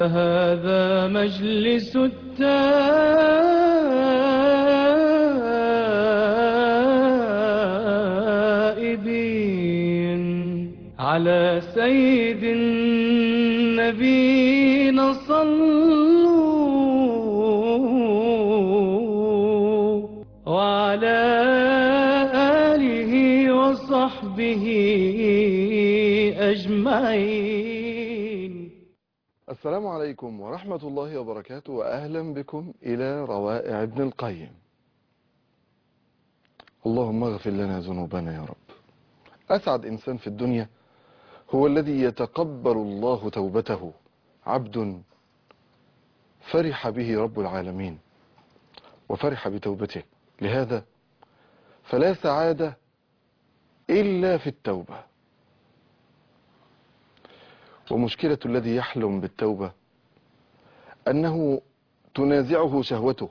هذا مجلس التائبين على سيد النبينا صلوا وعلى آله وصحبه أجمعين السلام عليكم ورحمة الله وبركاته وأهلا بكم إلى روائع ابن القيم اللهم اغفر لنا ذنوبنا يا رب أسعد إنسان في الدنيا هو الذي يتقبل الله توبته عبد فرح به رب العالمين وفرح بتوبته لهذا فلا سعادة إلا في التوبة ومشكلة الذي يحلم بالتوبة أنه تنازعه شهوته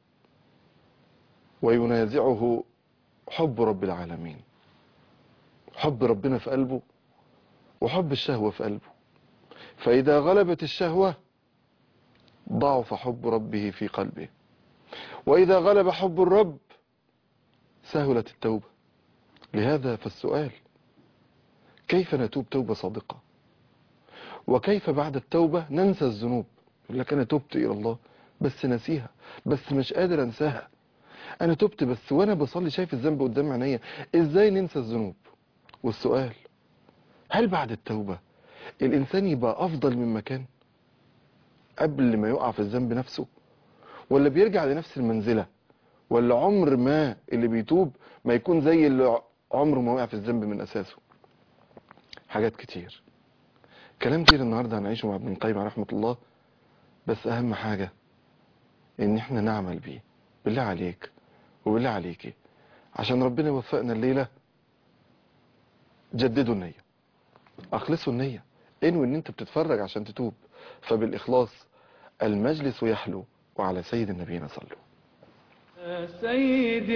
وينازعه حب رب العالمين حب ربنا في قلبه وحب الشهوة في قلبه فإذا غلبت الشهوة ضعف حب ربه في قلبه وإذا غلب حب الرب سهلت التوبة لهذا فالسؤال كيف نتوب توبة صادقة وكيف بعد التوبة ننسى الذنوب يقول لك أنا تبت إلى الله بس نسيها بس مش قادر أنساها أنا تبت بس وأنا بصلي شايف الذنب قدام عينيا إزاي ننسى الذنوب والسؤال هل بعد التوبة الإنسان يبقى أفضل من مكان قبل ما يقع في الذنب نفسه ولا بيرجع لنفس المنزلة ولا عمر ما اللي بيتوب ما يكون زي اللي عمره ما وقع في الذنب من أساسه حاجات كتير كلام كتير النهاردة هنعيشه مع ابن القيم رحمة الله بس أهم حاجة إن إحنا نعمل بيه بالله عليك وبالله عليكي عشان ربنا يوفقنا الليلة جددوا النية أخلصوا النية انوي إن أنت بتتفرج عشان تتوب فبالإخلاص المجلس يحلو وعلى سيد النبينا صلوا يا سيد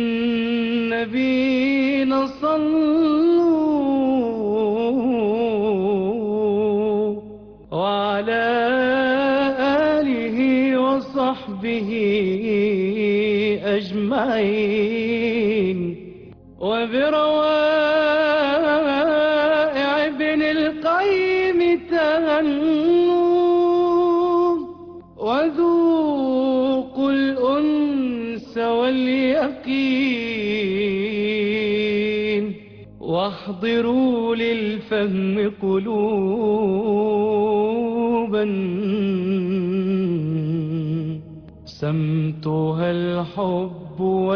النبينا صلوا وعلى آله وصحبه أجمعين وبروائع ابن القيم تهنوا وذوقوا الأنس واليقين واحضروا للفهم قلوبا سمتها الحب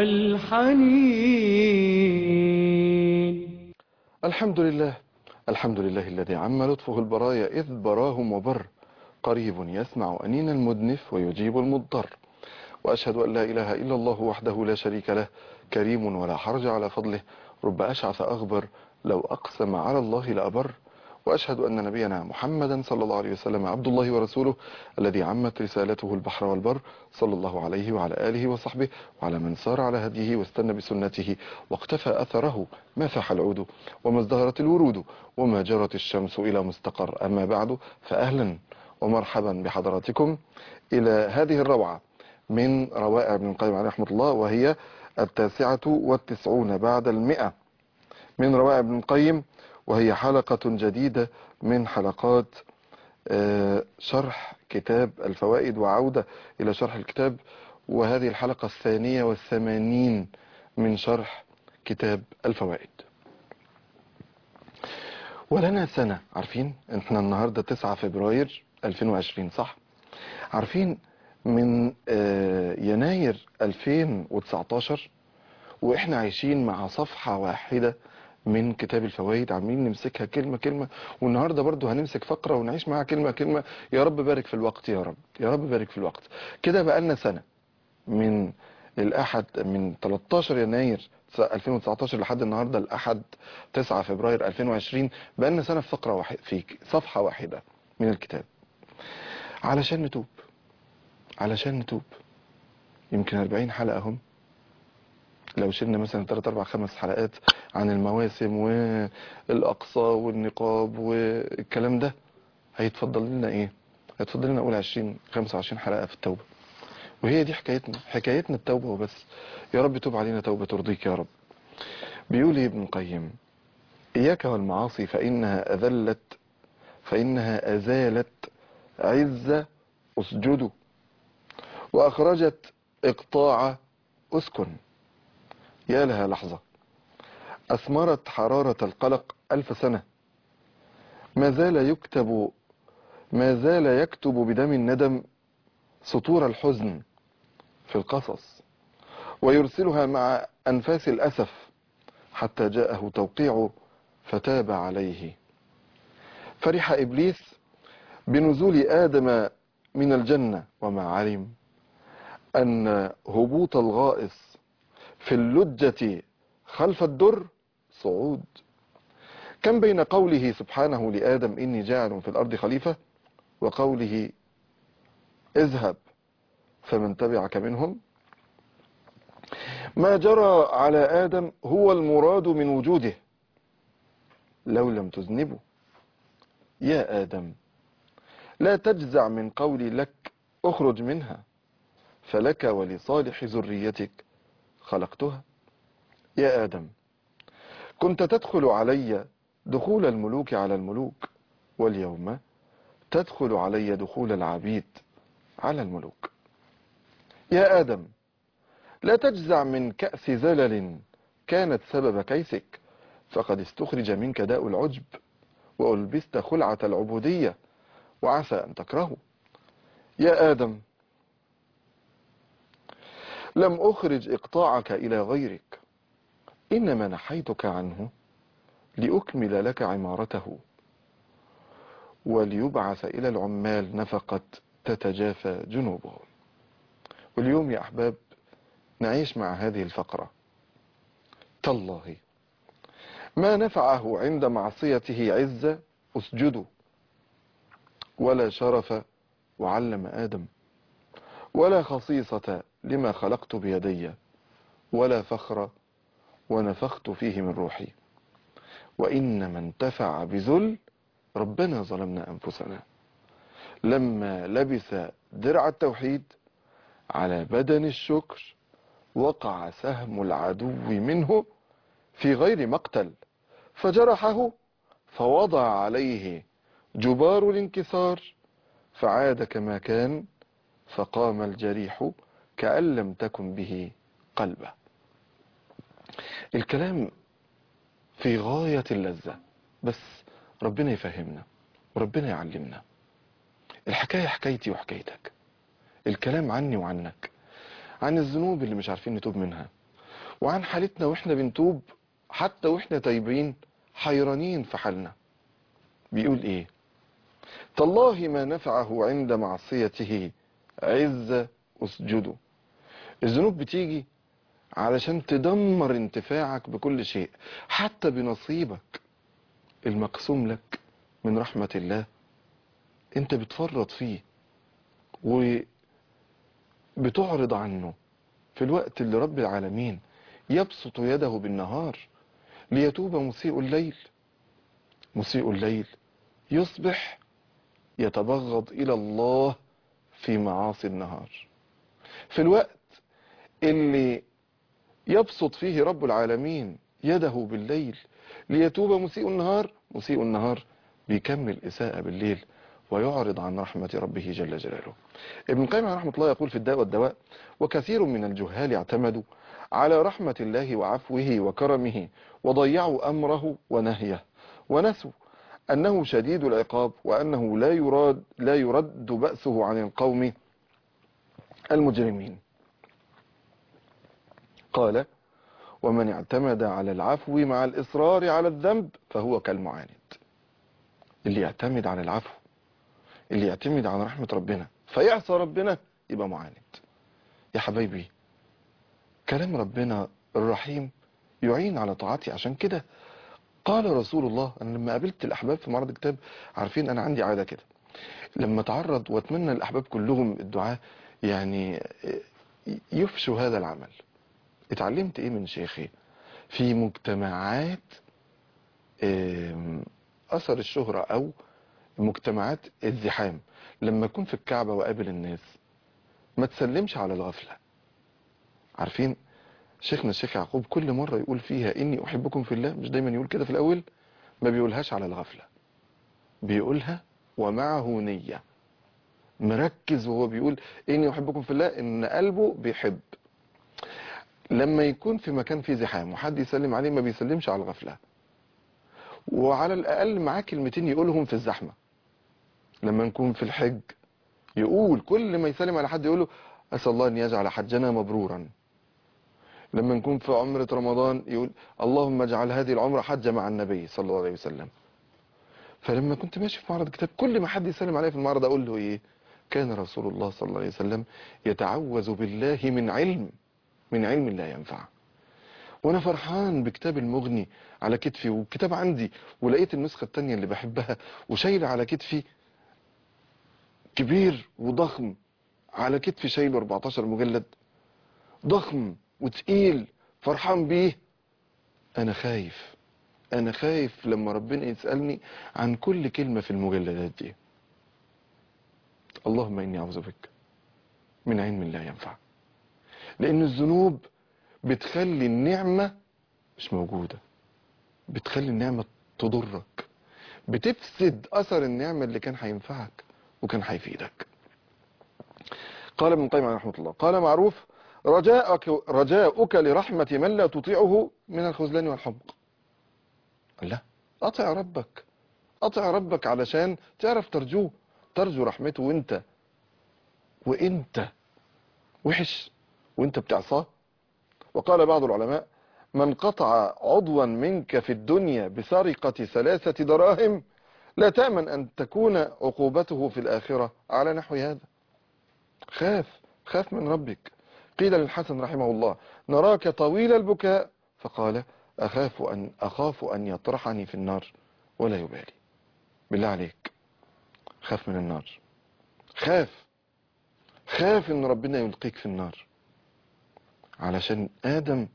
والحنين الحمد لله الحمد لله الذي عم لطفه البرايا إذ براهم وبر قريب يسمع أنين المدنف ويجيب المضطر وأشهد أن لا إله إلا الله وحده لا شريك له كريم ولا حرج على فضله رب أشعث أغبر لو أقسم على الله لأبر وأشهد أن نبينا محمدا صلى الله عليه وسلم عبد الله ورسوله الذي عمت رسالته البحر والبر صلى الله عليه وعلى آله وصحبه وعلى من سار على هديه واستنى بسنته واقتفى أثره ما فاح العود وما ازدهرت الورود وما جرت الشمس إلى مستقر أما بعد فأهلا ومرحبا بحضراتكم إلى هذه الروعة من روائع ابن القيم عليه رحمة الله وهي التاسعة والتسعون بعد المئة من روائع ابن القيم وهي حلقة جديدة من حلقات آه، شرح كتاب الفوائد وعودة إلى شرح الكتاب وهذه الحلقة الثانية والثمانين من شرح كتاب الفوائد ولنا سنة عارفين احنا النهاردة 9 فبراير 2020 صح عارفين من آه، يناير 2019 واحنا عايشين مع صفحة واحدة من كتاب الفوائد عاملين نمسكها كلمة كلمة والنهاردة برضو هنمسك فقرة ونعيش معاها كلمة كلمة يا رب بارك في الوقت يا رب يا رب بارك في الوقت كده بقالنا سنة من الأحد من 13 يناير 2019 لحد النهاردة الأحد 9 فبراير 2020 بقالنا سنة في فقرة واحد في صفحة واحدة من الكتاب علشان نتوب علشان نتوب يمكن 40 حلقة هم لو شلنا مثلا 3 4 5 حلقات عن المواسم والاقصى والنقاب والكلام ده هيتفضل لنا ايه هتفضل لنا اقول 20 25 حلقة في التوبة وهي دي حكايتنا حكايتنا التوبة وبس يا رب توب علينا توبة ترضيك يا رب بيقول ابن القيم إياك والمعاصي فإنها أذلت فإنها أزالت عز أسجد وأخرجت إقطاع أسكن يا لها لحظة أثمرت حرارة القلق ألف سنة ما زال يكتب ما زال يكتب بدم الندم سطور الحزن في القصص ويرسلها مع أنفاس الأسف حتى جاءه توقيع فتاب عليه فرح إبليس بنزول آدم من الجنة وما علم أن هبوط الغائص في اللجة خلف الدر صعود كم بين قوله سبحانه لآدم إني جاعل في الأرض خليفة وقوله اذهب فمن تبعك منهم ما جرى على آدم هو المراد من وجوده لو لم تذنبوا يا آدم لا تجزع من قولي لك اخرج منها فلك ولصالح ذريتك خلقتها يا آدم كنت تدخل علي دخول الملوك على الملوك واليوم تدخل علي دخول العبيد على الملوك يا آدم لا تجزع من كأس زلل كانت سبب كيسك فقد استخرج منك داء العجب وألبست خلعة العبودية وعسى أن تكرهه يا آدم لم أخرج إقطاعك إلى غيرك إنما نحيتك عنه لأكمل لك عمارته وليبعث إلى العمال نفقة تتجافى جنوبهم واليوم يا أحباب نعيش مع هذه الفقرة تالله ما نفعه عند معصيته عزة اسجدوا ولا شرف وعلم آدم ولا خصيصة لما خلقت بيدي ولا فخر ونفخت فيه من روحي وإنما انتفع بذل ربنا ظلمنا أنفسنا لما لبس درع التوحيد على بدن الشكر وقع سهم العدو منه في غير مقتل فجرحه فوضع عليه جبار الانكسار فعاد كما كان فقام الجريح كأن لم تكن به قلبه الكلام في غاية اللذة بس ربنا يفهمنا وربنا يعلمنا الحكاية حكايتي وحكايتك الكلام عني وعنك عن الذنوب اللي مش عارفين نتوب منها وعن حالتنا واحنا بنتوب حتى واحنا تايبين حيرانين في حالنا بيقول ايه تالله ما نفعه عند معصيته عز اسجده الذنوب بتيجي علشان تدمر انتفاعك بكل شيء حتى بنصيبك المقسوم لك من رحمة الله انت بتفرط فيه وبتعرض عنه في الوقت اللي رب العالمين يبسط يده بالنهار ليتوب مسيء الليل مسيء الليل يصبح يتبغض إلى الله في معاصي النهار في الوقت اللي يبسط فيه رب العالمين يده بالليل ليتوب مسيء النهار مسيء النهار بيكمل إساءة بالليل ويعرض عن رحمة ربه جل جلاله ابن القيم رحمة الله يقول في الداء والدواء وكثير من الجهال اعتمدوا على رحمة الله وعفوه وكرمه وضيعوا أمره ونهيه ونسوا أنه شديد العقاب وأنه لا يراد لا يرد بأسه عن القوم المجرمين قال ومن اعتمد على العفو مع الإصرار على الذنب فهو كالمعاند اللي يعتمد على العفو اللي يعتمد على رحمة ربنا فيعصى ربنا يبقى معاند يا حبايبي كلام ربنا الرحيم يعين على طاعتي عشان كده قال رسول الله أنا لما قابلت الأحباب في معرض الكتاب عارفين أنا عندي عادة كده لما اتعرض واتمنى الأحباب كلهم الدعاء يعني يفشوا هذا العمل اتعلمت ايه من شيخي في مجتمعات اثر الشهرة او المجتمعات الزحام لما اكون في الكعبة وقابل الناس ما تسلمش على الغفلة عارفين شيخنا الشيخ يعقوب كل مرة يقول فيها اني احبكم في الله مش دايما يقول كده في الاول ما بيقولهاش على الغفلة بيقولها ومعه نية مركز وهو بيقول اني احبكم في الله ان قلبه بيحب لما يكون في مكان فيه زحام وحد يسلم عليه ما بيسلمش على الغفلة وعلى الاقل معاه كلمتين يقولهم في الزحمة لما نكون في الحج يقول كل ما يسلم على حد يقوله اسال الله ان يجعل حجنا مبرورا لما نكون في عمرة رمضان يقول اللهم اجعل هذه العمرة حجة مع النبي صلى الله عليه وسلم فلما كنت ماشي في معرض كتاب كل ما حد يسلم عليه في المعرض اقول له ايه كان رسول الله صلى الله عليه وسلم يتعوذ بالله من علم من علم لا ينفع وانا فرحان بكتاب المغني على كتفي وكتاب عندي ولقيت النسخة التانية اللي بحبها وشايلة على كتفي كبير وضخم على كتفي شايله 14 مجلد ضخم وتقيل فرحان بيه انا خايف انا خايف لما ربنا يسألني عن كل كلمة في المجلدات دي اللهم اني اعوذ بك من علم لا ينفع لان الذنوب بتخلي النعمة مش موجودة بتخلي النعمة تضرك بتفسد اثر النعمة اللي كان هينفعك وكان هيفيدك قال ابن القيم عليه رحمه الله قال معروف رجاءك رجاؤك لرحمة من لا تطيعه من الخذلان والحمق لا اطع ربك اطع ربك علشان تعرف ترجوه ترجو رحمته وانت وانت وحش وانت بتعصاه وقال بعض العلماء من قطع عضوا منك في الدنيا بسرقة ثلاثة دراهم لا تأمن أن تكون عقوبته في الآخرة على نحو هذا خاف خاف من ربك قيل للحسن رحمه الله نراك طويل البكاء فقال أخاف أن, أخاف أن يطرحني في النار ولا يبالي بالله عليك خاف من النار خاف خاف ان ربنا يلقيك في النار علشان آدم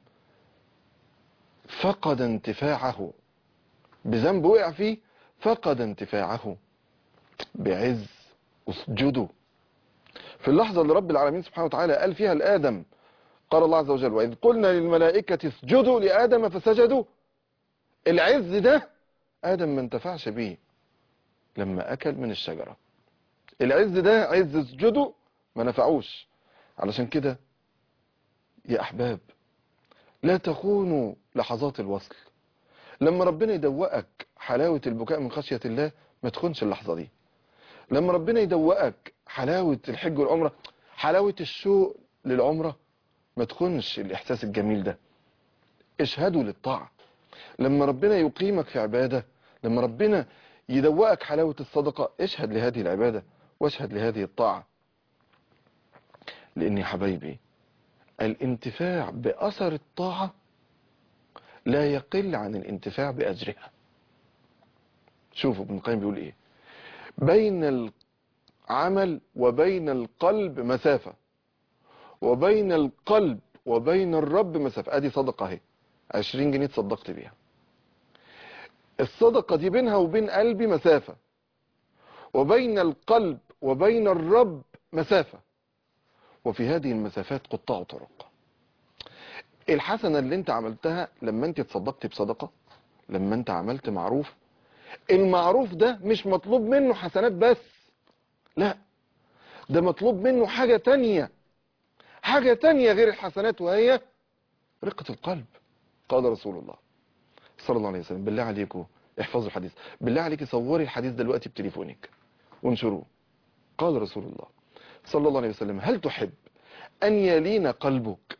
فقد انتفاعه بذنب وقع فيه فقد انتفاعه بعز اسجدوا في اللحظة اللي رب العالمين سبحانه وتعالى قال فيها لآدم قال الله عز وجل وإذ قلنا للملائكة اسجدوا لآدم فسجدوا العز ده آدم ما انتفعش بيه لما أكل من الشجرة العز ده عز اسجدوا ما نفعوش علشان كده يا أحباب لا تخونوا لحظات الوصل لما ربنا يدوقك حلاوة البكاء من خشية الله ما تخونش اللحظة دي لما ربنا يدوقك حلاوة الحج والعمرة حلاوة الشوق للعمرة ما تخونش الإحساس الجميل ده اشهدوا للطاعة لما ربنا يقيمك في عبادة لما ربنا يدوقك حلاوة الصدقة اشهد لهذه العبادة واشهد لهذه الطاعة لأن يا حبايبي الانتفاع بأثر الطاعة لا يقل عن الانتفاع بأجرها شوفوا ابن القيم بيقول ايه بين العمل وبين القلب مسافة وبين القلب وبين الرب مسافة ادي صدقة اهي 20 جنيه تصدقت بيها الصدقة دي بينها وبين قلبي مسافة وبين القلب وبين الرب مسافة وفي هذه المسافات قطاع طرق الحسنة اللي انت عملتها لما انت تصدقت بصدقة لما انت عملت معروف المعروف ده مش مطلوب منه حسنات بس لا ده مطلوب منه حاجة تانية حاجة تانية غير الحسنات وهي رقة القلب قال رسول الله صلى الله عليه وسلم بالله عليكم احفظوا الحديث بالله عليك صوري الحديث دلوقتي بتليفونك وانشروه قال رسول الله صلى الله عليه وسلم هل تحب أن يلين قلبك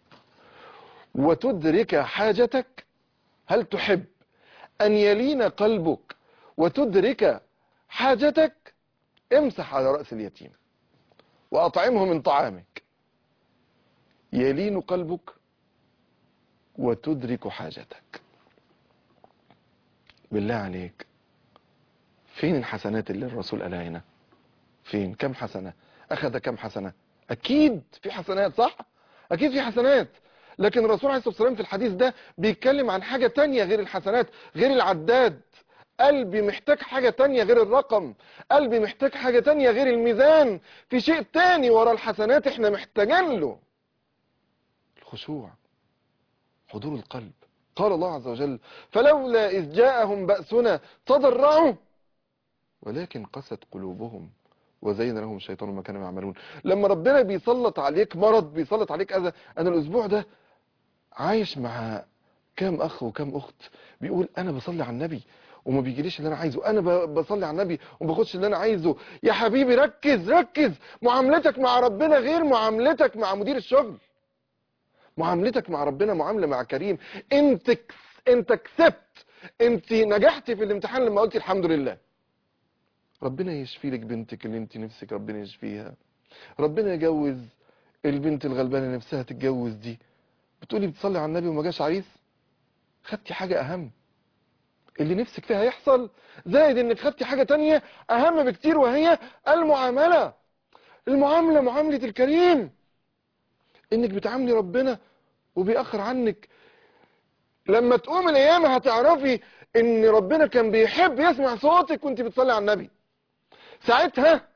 وتدرك حاجتك هل تحب أن يلين قلبك وتدرك حاجتك امسح على رأس اليتيم وأطعمه من طعامك يلين قلبك وتدرك حاجتك بالله عليك فين الحسنات اللي الرسول قالها هنا فين كم حسنة أخذ كم حسنة أكيد في حسنات صح أكيد في حسنات لكن الرسول عليه الصلاة والسلام في الحديث ده بيتكلم عن حاجة تانية غير الحسنات غير العداد قلبي محتاج حاجة تانية غير الرقم قلبي محتاج حاجة تانية غير الميزان في شيء تاني ورا الحسنات احنا محتاجين له الخشوع حضور القلب قال الله عز وجل فلولا إذ جاءهم بأسنا تضرعوا ولكن قست قلوبهم وزين لهم الشيطان ما كانوا يعملون لما ربنا بيسلط عليك مرض بيسلط عليك أذى أنا الأسبوع ده عايش مع كام أخ وكام أخت بيقول أنا بصلي على النبي وما بيجيليش اللي أنا عايزه أنا ب- بصلي على النبي وما باخدش اللي أنا عايزه يا حبيبي ركز ركز معاملتك مع ربنا غير معاملتك مع مدير الشغل معاملتك مع ربنا معاملة مع كريم انت كس انت كسبت انت نجحتي في الامتحان لما قلتي الحمد لله ربنا يشفي لك بنتك اللي انت نفسك ربنا يشفيها ربنا يجوز البنت الغلبانة نفسها تتجوز دي بتقولي بتصلي على النبي وما جاش عريس خدتي حاجة اهم اللي نفسك فيها يحصل زائد انك خدتي حاجة تانية اهم بكتير وهي المعاملة المعاملة معاملة الكريم انك بتعاملي ربنا وبيأخر عنك لما تقوم الايام هتعرفي ان ربنا كان بيحب يسمع صوتك وانت بتصلي على النبي ساعتها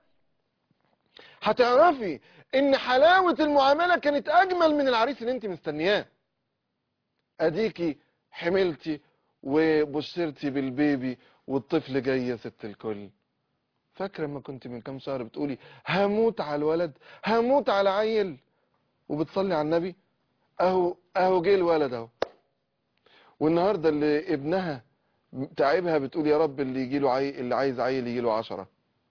هتعرفي ان حلاوة المعاملة كانت اجمل من العريس اللي انت مستنياه اديكي حملتي وبشرتي بالبيبي والطفل جاي يا ست الكل فاكرة لما كنت من كام شهر بتقولي هموت على الولد هموت على عيل وبتصلي على النبي اهو اهو جه الولد اهو والنهارده اللي ابنها تعبها بتقول يا رب اللي يجي له عي... اللي عايز عيل يجي له عشرة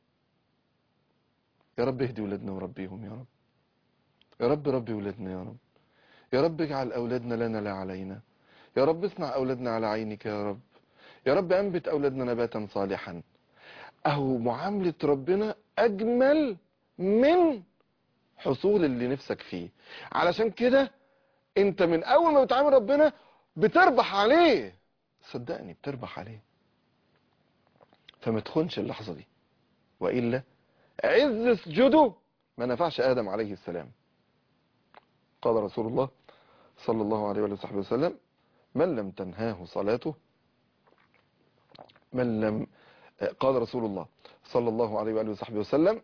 يا رب اهدي ولادنا وربيهم يا رب يا رب ربي ولادنا يا رب يا رب اجعل اولادنا لنا لا علينا يا رب اصنع اولادنا على عينك يا رب يا رب انبت اولادنا نباتا صالحا اهو معاملة ربنا اجمل من حصول اللي نفسك فيه علشان كده انت من اول ما بتعامل ربنا بتربح عليه صدقني بتربح عليه فما تخونش اللحظة دي وإلا عز سجوده ما نفعش آدم عليه السلام قال رسول الله صلى الله عليه وآله وصحبه وسلم من لم تنهاه صلاته من لم قال رسول الله صلى الله عليه وآله وصحبه وسلم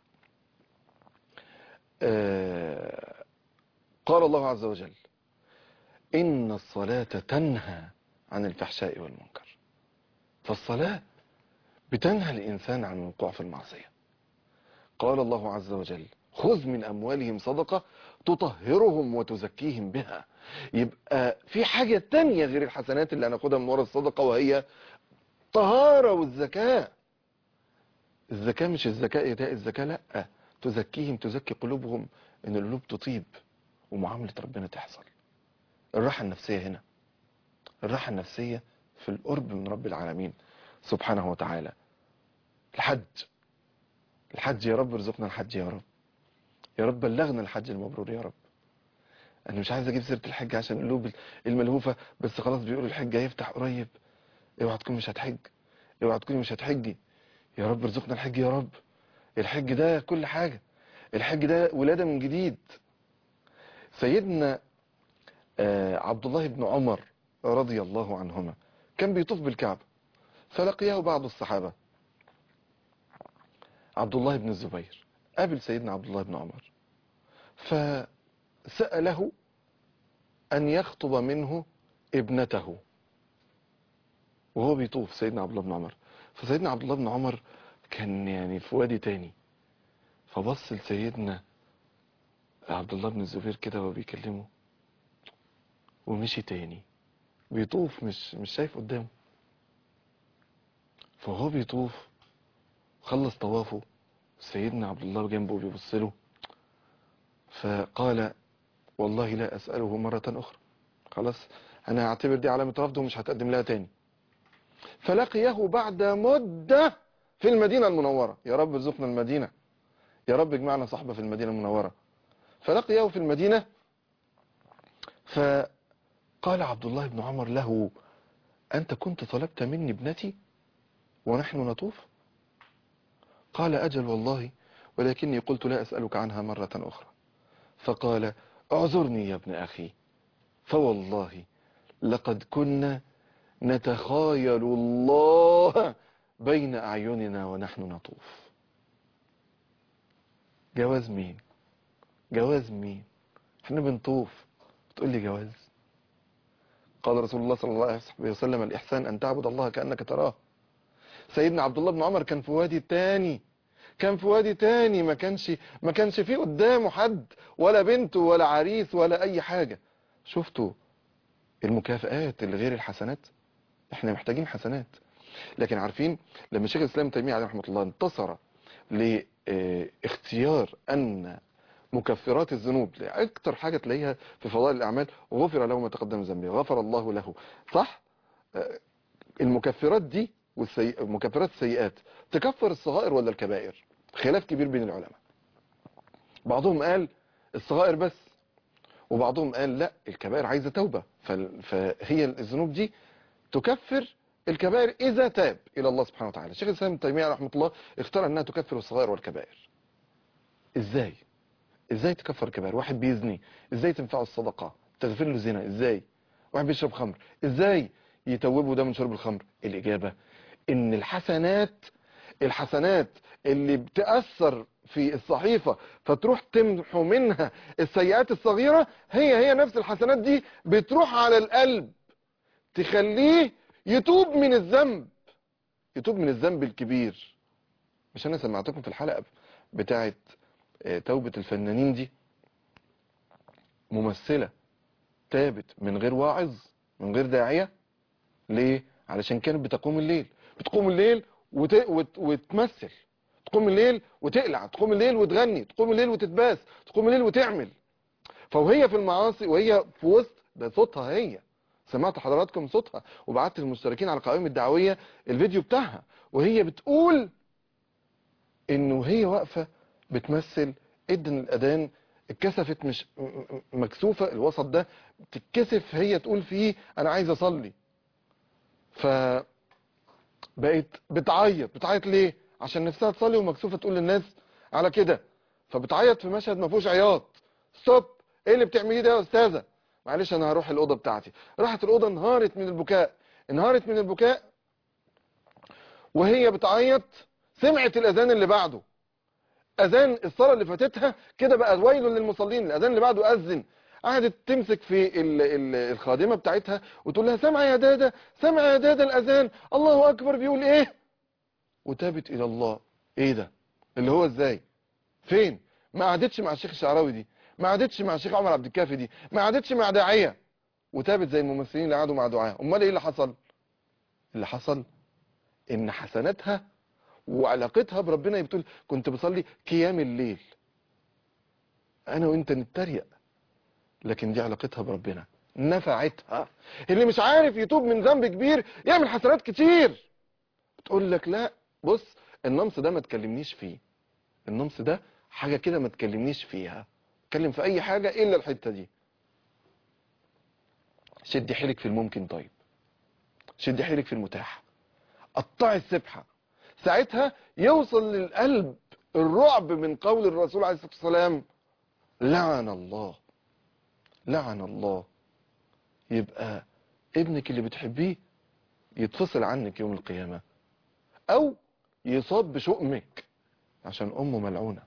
آه، قال الله عز وجل إن الصلاة تنهى عن الفحشاء والمنكر فالصلاة بتنهى الإنسان عن الوقوع في المعصية قال الله عز وجل خذ من أموالهم صدقة تطهرهم وتزكيهم بها يبقى في حاجة تانية غير الحسنات اللي هناخدها من وراء الصدقة وهي طهارة والزكاة الزكاة مش الزكاة إيتاء الزكاة لأ تزكيهم تزكي قلوبهم إن القلوب تطيب ومعاملة ربنا تحصل الراحة النفسية هنا الراحة النفسية في القرب من رب العالمين سبحانه وتعالى الحج الحج يا رب ارزقنا الحج يا رب يا رب بلغنا الحج المبرور يا رب انا مش عايز اجيب سيره الحج عشان القلوب الملهوفه بس خلاص بيقولوا الحج هيفتح قريب اوعى تكون مش هتحج اوعى تكوني مش هتحجي يا رب ارزقنا الحج يا رب الحج ده كل حاجه الحج ده ولاده من جديد سيدنا آه، عبد الله بن عمر رضي الله عنهما كان بيطوف بالكعبة فلقيه بعض الصحابة عبد الله بن الزبير قابل سيدنا عبد الله بن عمر فسأله أن يخطب منه ابنته وهو بيطوف سيدنا عبد الله بن عمر فسيدنا عبد الله بن عمر كان يعني في وادي تاني فبص لسيدنا عبد الله بن الزبير كده وهو بيكلمه ومشي تاني بيطوف مش مش شايف قدامه فهو بيطوف خلص طوافه سيدنا عبد الله جنبه بيبص له فقال والله لا أسأله مرة أخرى خلاص أنا هعتبر دي علامة رفض ومش هتقدم لها تاني فلقيه بعد مدة في المدينة المنورة يا رب ارزقنا المدينة يا رب اجمعنا صحبة في المدينة المنورة فلقيه في المدينة فقال عبد الله بن عمر له أنت كنت طلبت مني ابنتي ونحن نطوف قال أجل والله ولكني قلت لا أسألك عنها مرة أخرى فقال اعذرني يا ابن أخي فوالله لقد كنا نتخايل الله الله بين أعيننا ونحن نطوف جواز مين جواز مين احنا بنطوف بتقول لي جواز قال رسول الله صلى الله عليه وسلم الإحسان أن تعبد الله كأنك تراه سيدنا عبد الله بن عمر كان في وادي تاني كان في وادي تاني ما كانش ما كانش فيه قدامه حد ولا بنته ولا عريس ولا أي حاجة شفتوا المكافآت اللي غير الحسنات احنا محتاجين حسنات لكن عارفين لما شيخ الإسلام تيمية عليه رحمة الله انتصر لاختيار أن مكفرات الذنوب أكتر حاجة تلاقيها في فضائل الأعمال غفر له ما تقدم من ذنبه غفر الله له صح آه، المكفرات دي والسي... مكفرات السيئات تكفر الصغائر ولا الكبائر خلاف كبير بين العلماء بعضهم قال الصغائر بس وبعضهم قال لا الكبائر عايزة توبة فال- فهي الذنوب دي تكفر الكبائر إذا تاب إلى الله سبحانه وتعالى شيخ الإسلام ابن تيمية رحمه الله اختار أنها تكفر الصغائر والكبائر إزاي إزاي تكفر الكبائر واحد بيزني إزاي تنفعه الصدقة تغفر له زنا إزاي واحد بيشرب خمر إزاي يتوبه ده من شرب الخمر الإجابة إن الحسنات الحسنات اللي بتأثر في الصحيفة فتروح تمحو منها السيئات الصغيرة هي هي نفس الحسنات دي بتروح على القلب تخليه يتوب من الذنب يتوب من الذنب الكبير مش انا سمعتكم في الحلقة بتاعت آه، توبة الفنانين دي ممثلة تابت من غير واعظ من غير داعية ليه علشان كانت بتقوم الليل بتقوم الليل وت... وت... وتمثل تقوم الليل وتقلع تقوم الليل وتغني تقوم الليل وتتباس تقوم الليل وتعمل فوهي في المعاصي وهي في وسط ده صوتها هي سمعت حضراتكم صوتها وبعت للمشتركين على القوائم الدعوية الفيديو بتاعها وهي بتقول انه هي واقفة بتمثل ادن الاذان اتكسفت مش م- م- مكسوفة الوسط ده تتكسف هي تقول فيه انا عايز اصلي ف بقت بتعيط بتعيط ليه عشان نفسها تصلي ومكسوفة تقول للناس على كده فبتعيط في مشهد ما فيهوش عياط ستوب ايه اللي بتعمليه ده يا استاذه معلش انا هروح الاوضه بتاعتي راحت الاوضه انهارت من البكاء انهارت من البكاء وهي بتعيط سمعت الاذان اللي بعده اذان الصلاه اللي فاتتها كده بقى ويل للمصلين الاذان اللي بعده اذن قعدت تمسك في ال ال الخادمه بتاعتها وتقول لها سامعه يا دادا سامعه يا دادا الاذان الله اكبر بيقول ايه وتابت الى الله ايه ده اللي هو ازاي فين ما قعدتش مع الشيخ الشعراوي دي ما قعدتش مع الشيخ عمر عبد الكافي دي ما قعدتش مع داعيه وتابت زي الممثلين اللي قعدوا مع دعاه امال ايه اللي حصل اللي حصل ان حسناتها وعلاقتها بربنا بتقول كنت بصلي قيام الليل انا وانت نتريق لكن دي علاقتها بربنا نفعتها اللي مش عارف يتوب من ذنب كبير يعمل حسنات كتير تقول لك لا بص النمس ده ما تكلمنيش فيه النمس ده حاجة كده ما تكلمنيش فيها اتكلم في اي حاجة الا الحتة دي شدي حيلك في الممكن طيب شدي حيلك في المتاح قطعي السبحة ساعتها يوصل للقلب الرعب من قول الرسول عليه الصلاة والسلام لعن الله لعن الله يبقى ابنك اللي بتحبيه يتفصل عنك يوم القيامة او يصاب بشؤمك عشان امه ملعونة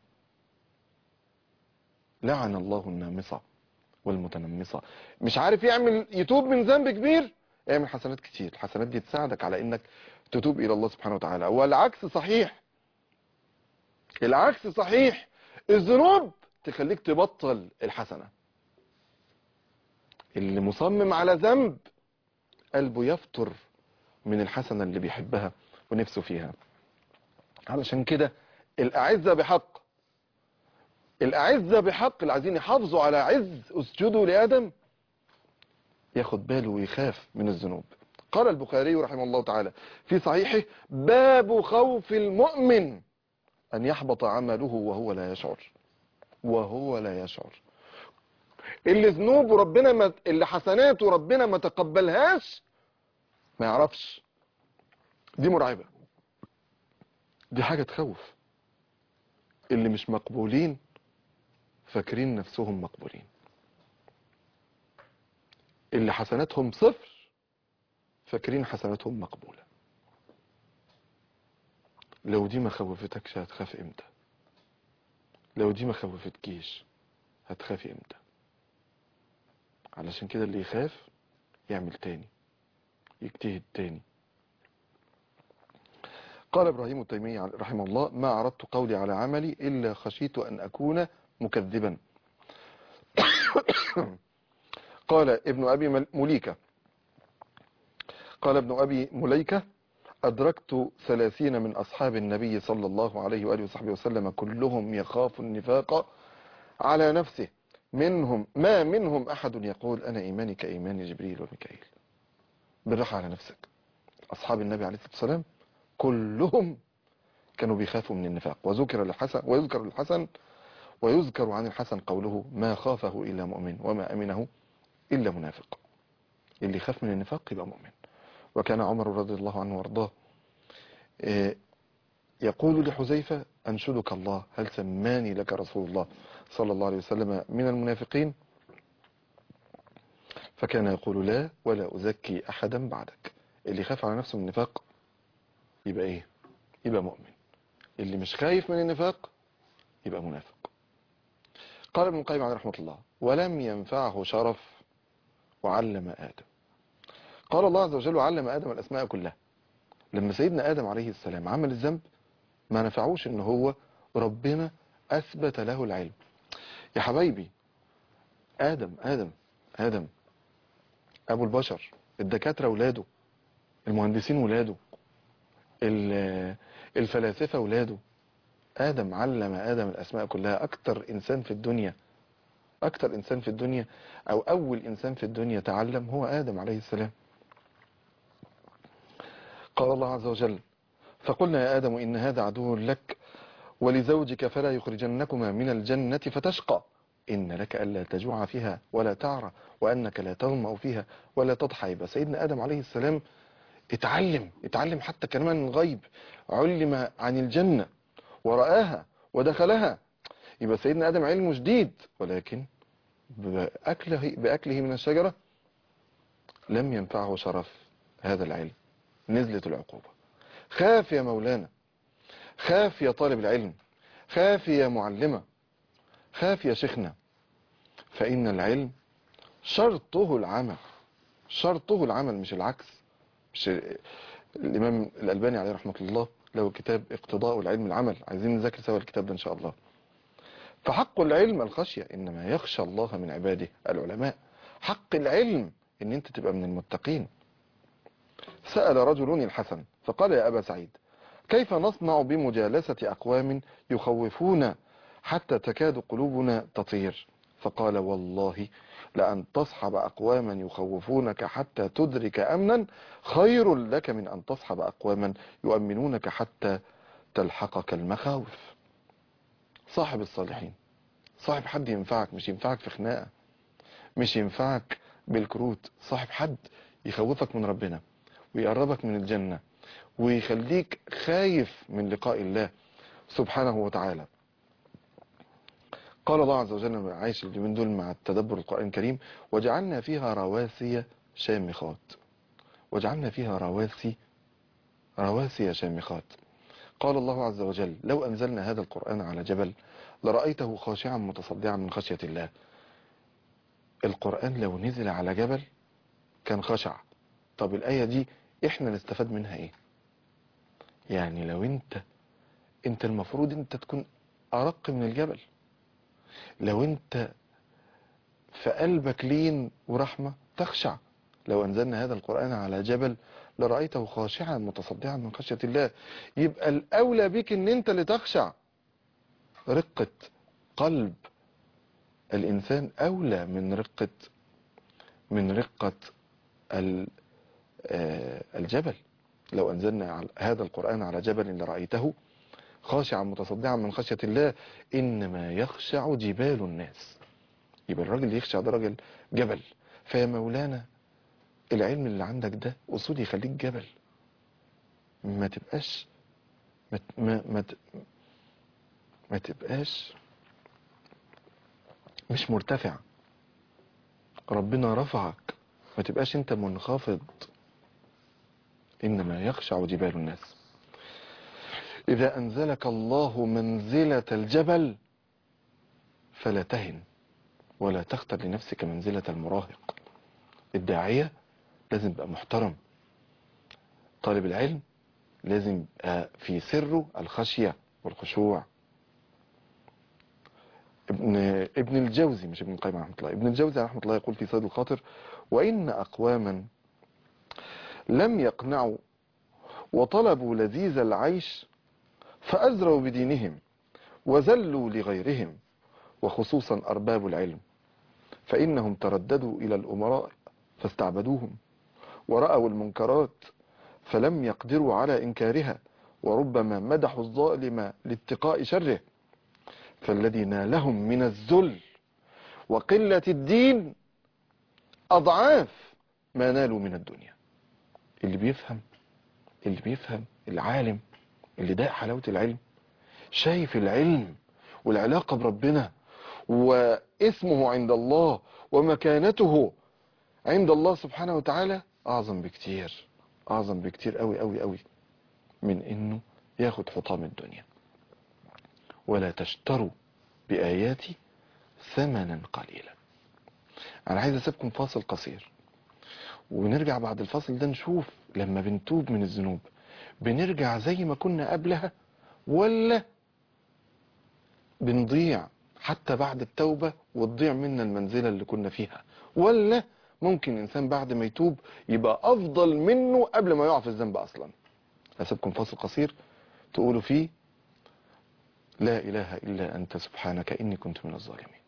لعن الله النامصة والمتنمصة مش عارف يعمل يتوب من ذنب كبير اعمل حسنات كتير الحسنات دي تساعدك على انك تتوب الى الله سبحانه وتعالى والعكس صحيح العكس صحيح الذنوب تخليك تبطل الحسنة اللي مصمم على ذنب قلبه يفتر من الحسنة اللي بيحبها ونفسه فيها علشان كده الأعزة بحق الأعزة بحق اللي عايزين يحافظوا على عز اسجدوا لآدم ياخد باله ويخاف من الذنوب قال البخاري رحمه الله تعالى في صحيحه باب خوف المؤمن أن يحبط عمله وهو لا يشعر وهو لا يشعر اللي ذنوبه ربنا ما اللي حسناته ربنا ما تقبلهاش ما يعرفش دي مرعبة دي حاجة تخوف اللي مش مقبولين فاكرين نفسهم مقبولين اللي حسناتهم صفر فاكرين حسناتهم مقبولة لو دي ما خوفتكش هتخاف امتى لو دي ما خوفتكيش هتخافي امتى علشان كده اللي يخاف يعمل تاني يجتهد تاني قال ابراهيم التيمي رحمه الله ما عرضت قولي على عملي الا خشيت ان اكون مكذبا قال ابن ابي مل- مليكه قال ابن ابي مليكه ادركت ثلاثين من اصحاب النبي صلى الله عليه واله وصحبه وسلم كلهم يخاف النفاق على نفسه منهم ما منهم احد يقول انا ايماني كايمان جبريل وميكائيل بالراحه على نفسك اصحاب النبي عليه الصلاه والسلام كلهم كانوا بيخافوا من النفاق وذكر الحسن ويذكر الحسن ويذكر عن الحسن قوله ما خافه الا مؤمن وما امنه الا منافق اللي يخاف من النفاق يبقى مؤمن وكان عمر رضي الله عنه وارضاه إيه، يقول لحذيفة أنشدك الله هل سماني لك رسول الله صلى الله عليه وسلم من المنافقين فكان يقول لا ولا أزكي أحدا بعدك اللي خاف على نفسه من النفاق يبقى إيه يبقى مؤمن اللي مش خايف من النفاق يبقى منافق قال ابن القيم عليه رحمة الله ولم ينفعه شرف وعلم آدم قال الله عز وجل علم آدم الأسماء كلها لما سيدنا آدم عليه السلام عمل الذنب ما نفعوش ان هو ربنا أثبت له العلم يا حبايبي آدم آدم آدم أبو البشر الدكاترة ولاده المهندسين ولاده ال- الفلاسفة ولاده آدم علم آدم الأسماء كلها أكتر إنسان في الدنيا أكتر إنسان في الدنيا أو أول إنسان في الدنيا تعلم هو آدم عليه السلام قال الله عز وجل فقلنا يا آدم إن هذا عدو لك ولزوجك فلا يخرجنكما من الجنة فتشقى إن لك ألا تجوع فيها ولا تعرى وأنك لا تظمأ فيها ولا تضحى يبقى سيدنا آدم عليه السلام اتعلم اتعلم حتى كمان الغيب علم عن الجنة ورآها ودخلها يبقى سيدنا آدم علمه جديد ولكن بأكله, بأكله من الشجرة لم ينفعه شرف هذا العلم نزلت العقوبة خاف يا مولانا خاف يا طالب العلم خاف يا معلمة خاف يا شيخنا فإن العلم شرطه العمل شرطه العمل مش العكس مش الإمام الألباني عليه رحمة الله له كتاب اقتضاء العلم العمل عايزين نذاكر سوا الكتاب ده إن شاء الله فحق العلم الخشية إنما يخشى الله من عباده العلماء حق العلم إن أنت تبقى من المتقين سأل رجل الحسن فقال يا أبا سعيد كيف نصنع بمجالسة أقوام يخوفون حتى تكاد قلوبنا تطير فقال والله لأن تصحب أقواما يخوفونك حتى تدرك أمنا خير لك من أن تصحب أقواما يؤمنونك حتى تلحقك المخاوف صاحب الصالحين صاحب حد ينفعك مش ينفعك في خناقة مش ينفعك بالكروت صاحب حد يخوفك من ربنا ويقربك من الجنة ويخليك خايف من لقاء الله سبحانه وتعالى قال الله عز وجل عايش اليومين دول مع التدبر القرآن الكريم وجعلنا فيها رواسي شامخات وجعلنا فيها رواسي رواسي شامخات قال الله عز وجل لو أنزلنا هذا القرآن على جبل لرأيته خاشعا متصدعا من خشية الله القرآن لو نزل على جبل كان خشع طب الآية دي احنا نستفاد منها ايه يعني لو انت انت المفروض انت تكون ارق من الجبل لو انت في قلبك لين ورحمة تخشع لو انزلنا هذا القرآن على جبل لرأيته خاشعا متصدعا من خشية الله يبقى الاولى بك ان انت اللي تخشع رقة قلب الانسان اولى من رقة من رقة ال- آه، الجبل لو أنزلنا على- هذا القرآن على جبل لرأيته خاشعا متصدعا من خشية الله إنما يخشع جبال الناس يبقى الراجل اللي يخشع ده راجل جبل فيا مولانا العلم اللي عندك ده أصول يخليك جبل ما تبقاش ما ت- ما ما, ت- ما تبقاش مش مرتفع ربنا رفعك ما تبقاش انت منخفض انما يخشع جبال الناس إذا أنزلك الله منزلة الجبل فلا تهن ولا تختر لنفسك منزلة المراهق الداعية لازم يبقى محترم طالب العلم لازم يبقى في سره الخشية والخشوع ابن ابن الجوزي مش ابن القيم رحمه الله ابن الجوزي رحمه الله يقول في صيد الخاطر وإن أقواما لم يقنعوا وطلبوا لذيذ العيش فأزروا بدينهم وذلوا لغيرهم وخصوصا أرباب العلم فإنهم ترددوا إلى الأمراء فاستعبدوهم ورأوا المنكرات فلم يقدروا على إنكارها وربما مدحوا الظالم لاتقاء شره فالذي نالهم من الذل وقلة الدين أضعاف ما نالوا من الدنيا اللي بيفهم اللي بيفهم العالم اللي ده حلاوة العلم شايف العلم والعلاقة بربنا واسمه عند الله ومكانته عند الله سبحانه وتعالى أعظم بكتير أعظم بكتير قوي قوي قوي من إنه ياخد حطام الدنيا ولا تشتروا بآياتي ثمنا قليلا أنا عايز أسيبكم فاصل قصير ونرجع بعد الفاصل ده نشوف لما بنتوب من الذنوب بنرجع زي ما كنا قبلها ولا بنضيع حتى بعد التوبة وتضيع منا المنزلة اللي كنا فيها ولا ممكن إنسان بعد ما يتوب يبقى أفضل منه قبل ما يقع في الذنب أصلا هسيبكم فاصل قصير تقولوا فيه لا إله إلا أنت سبحانك إني كنت من الظالمين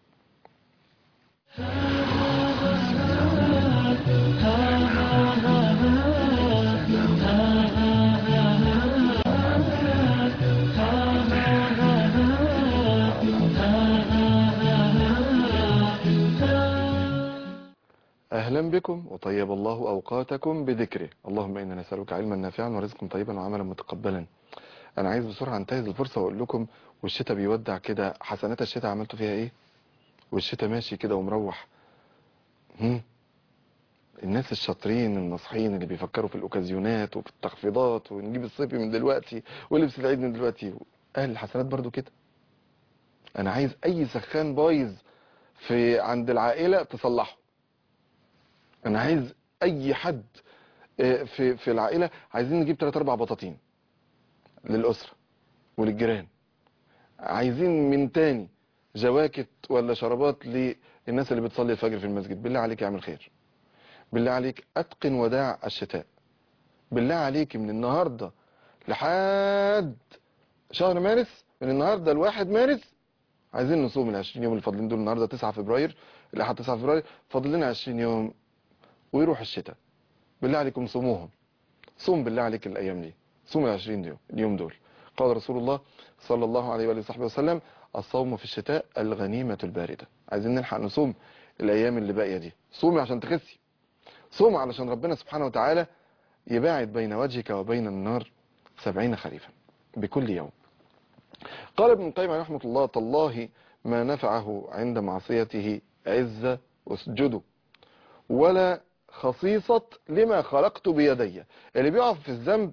أهلا بكم وطيب الله أوقاتكم بذكره اللهم إنا نسألك علما نافعا ورزقا طيبا وعملا متقبلا أنا عايز بسرعة انتهز الفرصة وأقول لكم والشتاء بيودع كده حسنات الشتاء عملتوا فيها إيه والشتاء ماشي كده ومروح هم؟ الناس الشاطرين الناصحين اللي بيفكروا في الأوكازيونات وفي التخفيضات ونجيب الصيفي من دلوقتي ولبس العيد من دلوقتي أهل الحسنات برضو كده أنا عايز أي سخان بايظ في عند العائلة تصلحه انا عايز اي حد آه، في في العائله عايزين نجيب 3 4 بطاطين للاسره وللجيران عايزين من تاني جواكت ولا شرابات للناس اللي بتصلي الفجر في المسجد بالله عليك اعمل خير بالله عليك اتقن وداع الشتاء بالله عليك من النهارده لحد شهر مارس من النهارده لواحد مارس عايزين نصوم ال 20 يوم اللي فاضلين دول النهارده 9 فبراير لحد 9 فبراير فاضل لنا 20 يوم ويروح الشتاء بالله عليكم صوموهم صوم بالله عليك الايام دي صوم ال 20 يوم اليوم دول قال رسول الله صلى الله عليه واله وصحبه وسلم الصوم في الشتاء الغنيمه البارده عايزين نلحق نصوم الايام اللي باقيه دي صومي عشان تخسي صوم علشان ربنا سبحانه وتعالى يباعد بين وجهك وبين النار سبعين خريفا بكل يوم قال ابن القيم رحمه الله تالله ما نفعه عند معصيته عز اسجده ولا خصيصة لما خلقت بيدي اللي بيقع في الذنب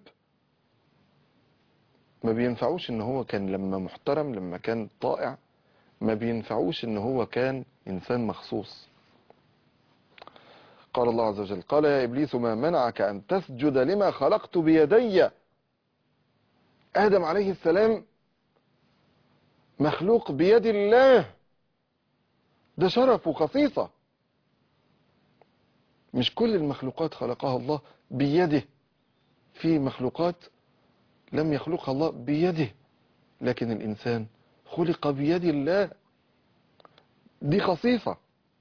ما بينفعوش ان هو كان لما محترم لما كان طائع ما بينفعوش ان هو كان انسان مخصوص قال الله عز وجل قال يا ابليس ما منعك ان تسجد لما خلقت بيدي ادم عليه السلام مخلوق بيد الله ده شرف وخصيصه مش كل المخلوقات خلقها الله بيده في مخلوقات لم يخلقها الله بيده لكن الإنسان خلق بيد الله دي خصيصة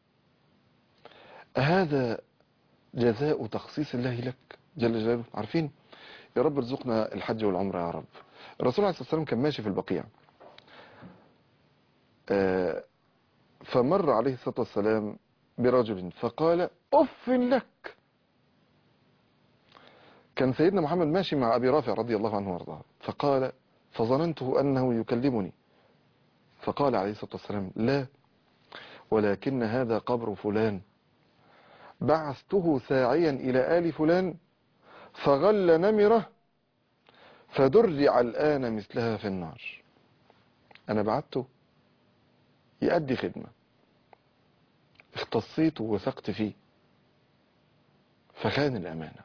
هذا جزاء تخصيص الله لك جل جلاله عارفين يا رب ارزقنا الحج والعمرة يا رب الرسول عليه الصلاة والسلام كان ماشي في البقيع آه، فمر عليه الصلاة والسلام برجل فقال أف لك كان سيدنا محمد ماشي مع أبي رافع رضي الله عنه وارضاه فقال فظننته أنه يكلمني فقال عليه الصلاة والسلام لا ولكن هذا قبر فلان بعثته ساعيا إلى آل فلان فغل نمره فدرع الآن مثلها في النار أنا بعته يأدي خدمة اختصيته ووثقت فيه فخان الأمانة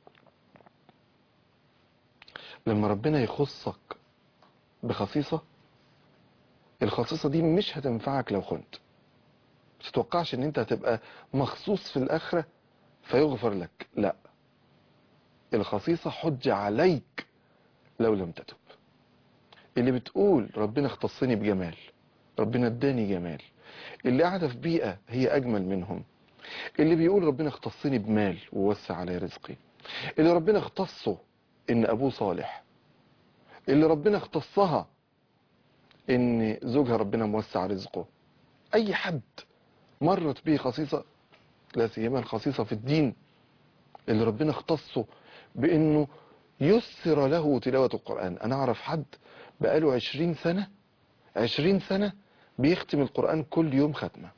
لما ربنا يخصك بخصيصة الخصيصة دي مش هتنفعك لو خنت مش تتوقعش ان انت هتبقى مخصوص في الآخرة فيغفر لك لا الخصيصة حجة عليك لو لم تتب اللي بتقول ربنا اختصني بجمال ربنا اداني جمال اللي قاعدة في بيئة هي أجمل منهم اللي بيقول ربنا اختصني بمال ووسع علي رزقي اللي ربنا اختصه ان ابوه صالح اللي ربنا اختصها ان زوجها ربنا موسع رزقه اي حد مرت به خصيصة لا سيما الخصيصة في الدين اللي ربنا اختصه بانه يسر له تلاوة القرآن انا اعرف حد بقاله عشرين سنة عشرين سنة بيختم القرآن كل يوم ختمة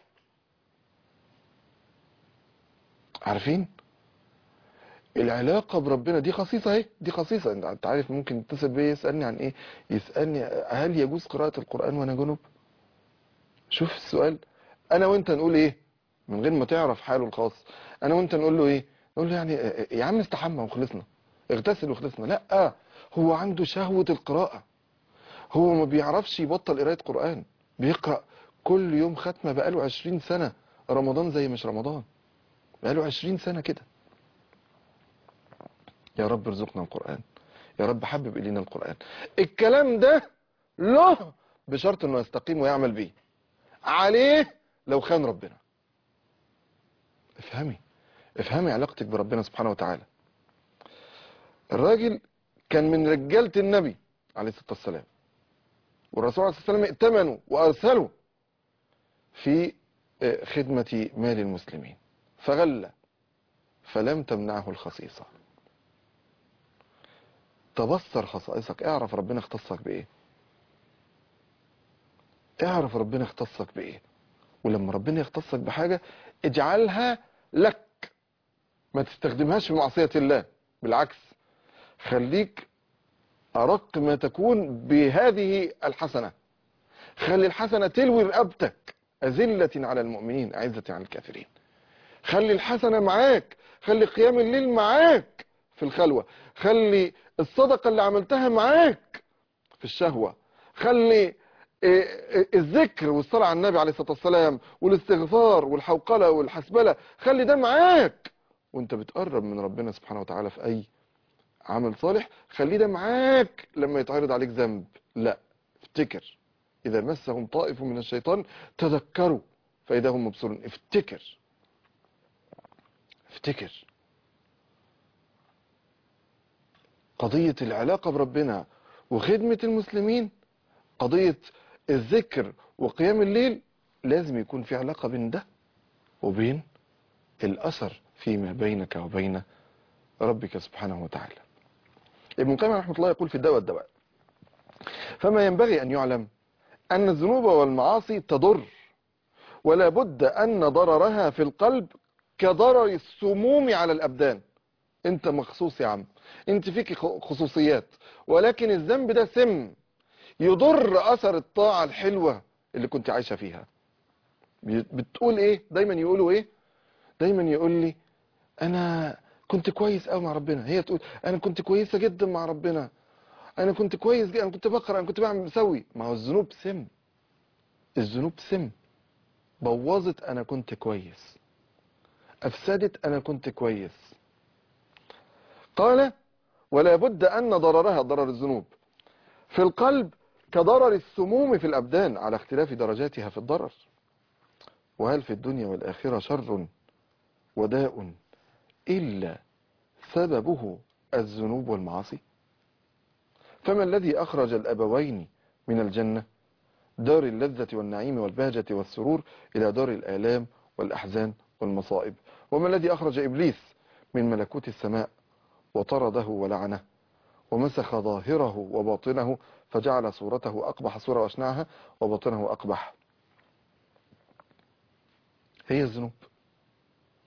عارفين العلاقة بربنا دي خصيصة اهي دي خصيصة انت أنت عارف ممكن يتصل بيا يسألني عن ايه يسألني هل يجوز قراءة القرآن وانا جنب شوف السؤال انا وانت نقول ايه من غير ما تعرف حاله الخاص انا وانت نقول له ايه نقول له يعني يا عم استحمى وخلصنا اغتسل وخلصنا لا هو عنده شهوة القراءة هو ما بيعرفش يبطل قراءة قرآن بيقرأ كل يوم ختمة بقاله عشرين سنة رمضان زي مش رمضان بقاله عشرين سنة كده يا رب ارزقنا القرآن يا رب حبب إلينا القرآن الكلام ده له بشرط انه يستقيم ويعمل بيه عليه لو خان ربنا افهمي افهمي علاقتك بربنا سبحانه وتعالى الراجل كان من رجالة النبي عليه الصلاة والسلام والرسول عليه الصلاة والسلام ائتمنوا وأرسلوا في خدمة مال المسلمين فغلى فلم تمنعه الخصيصة تبصر خصائصك اعرف ربنا اختصك بايه اعرف ربنا اختصك بايه ولما ربنا يختصك بحاجة اجعلها لك ما تستخدمهاش في معصية الله بالعكس خليك أرق ما تكون بهذه الحسنة خلي الحسنة تلوي رقبتك أذلة على المؤمنين أعزة على الكافرين خلي الحسنة معاك خلي قيام الليل معاك في الخلوة خلي الصدقة اللي عملتها معاك في الشهوة خلي الذكر والصلاة على النبي عليه الصلاة والسلام والاستغفار والحوقلة والحسبلة خلي ده معاك وانت بتقرب من ربنا سبحانه وتعالى في أي عمل صالح خليه ده معاك لما يتعرض عليك ذنب لا افتكر إذا مسهم طائف من الشيطان تذكروا فإذا هم مبصرون افتكر افتكر قضية العلاقة بربنا وخدمة المسلمين قضية الذكر وقيام الليل لازم يكون في علاقة بين ده وبين الأثر فيما بينك وبين ربك سبحانه وتعالى ابن القيم رحمه الله يقول في الدواء والدواء فما ينبغي أن يعلم أن الذنوب والمعاصي تضر ولا بد أن ضررها في القلب كضرر السموم على الأبدان انت مخصوص يا عم انت فيك خصوصيات ولكن الذنب ده سم يضر أثر الطاعة الحلوة اللي كنت عايشة فيها بتقول ايه دايما يقولوا ايه دايما يقول لي انا كنت كويس قوي مع ربنا هي تقول انا كنت كويسة جدا مع ربنا انا كنت كويس جدا انا كنت بقرا انا كنت بعمل مسوي ما هو الذنوب سم الذنوب سم بوظت انا كنت كويس افسدت انا كنت كويس قال ولا بد ان ضررها ضرر الذنوب في القلب كضرر السموم في الابدان على اختلاف درجاتها في الضرر وهل في الدنيا والاخره شر وداء إلا سببه الذنوب والمعاصي فما الذي أخرج الأبوين من الجنة دار اللذة والنعيم والبهجة والسرور إلى دار الآلام والأحزان والمصائب وما الذي أخرج إبليس من ملكوت السماء وطرده ولعنه ومسخ ظاهره وباطنه فجعل صورته أقبح صورة وأشنعها وباطنه أقبح هي الذنوب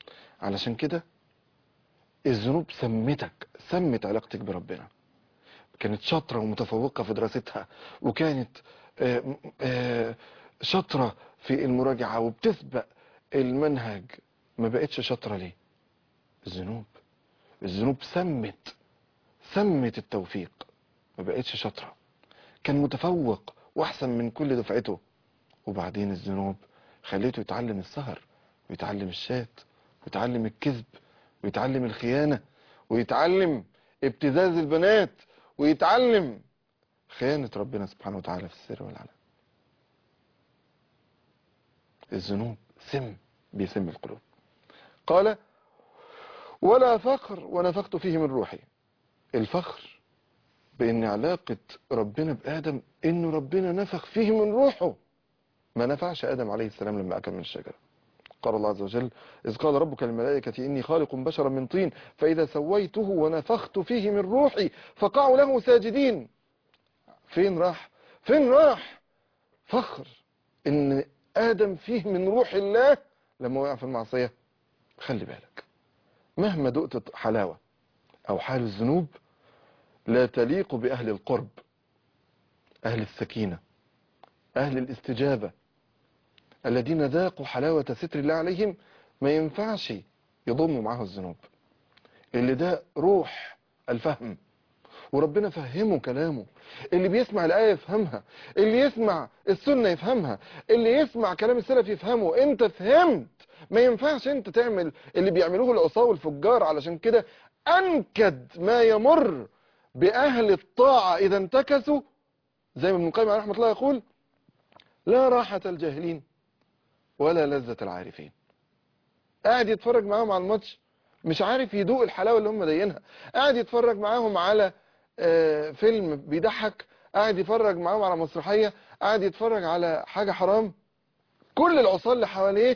علشان كده الذنوب سمتك سمت علاقتك بربنا كانت شاطرة ومتفوقة في دراستها وكانت آه، آه، شاطرة في المراجعة وبتسبق المنهج ما بقتش شاطرة ليه الذنوب الذنوب سمت سمت التوفيق ما بقتش شاطرة كان متفوق واحسن من كل دفعته وبعدين الذنوب خليته يتعلم السهر ويتعلم الشات ويتعلم الكذب ويتعلم الخيانة ويتعلم ابتزاز البنات ويتعلم خيانة ربنا سبحانه وتعالى في السر والعلن الذنوب سم بيسم القلوب قال ولا فخر ونفخت فيه من روحي الفخر بان علاقة ربنا بآدم انه ربنا نفخ فيه من روحه ما نفعش آدم عليه السلام لما أكل من الشجرة قال الله عز وجل إذ قال ربك الملائكة إني خالق بشرا من طين فإذا سويته ونفخت فيه من روحي فقعوا له ساجدين فين راح فين راح فخر إن آدم فيه من روح الله لما وقع في المعصية خلي بالك مهما دقت حلاوة أو حال الذنوب لا تليق بأهل القرب أهل السكينة أهل الاستجابة الذين ذاقوا حلاوة ستر الله عليهم ما ينفعش يضموا معاه الذنوب اللي ده روح الفهم وربنا فهمه كلامه اللي بيسمع الآية يفهمها اللي يسمع السنة يفهمها اللي يسمع كلام السلف يفهمه انت فهمت ما ينفعش انت تعمل اللي بيعملوه العصاة والفجار علشان كده أنكد ما يمر بأهل الطاعة إذا انتكسوا زي ما ابن القيم عليه رحمة الله يقول لا راحة الجاهلين ولا لذة العارفين قاعد يتفرج معاهم على الماتش مش عارف يدوق الحلاوة اللي هم داينها قاعد يتفرج معاهم على آه، فيلم بيضحك قاعد يتفرج معاهم على مسرحية قاعد يتفرج على حاجة حرام كل العصاه اللي حواليه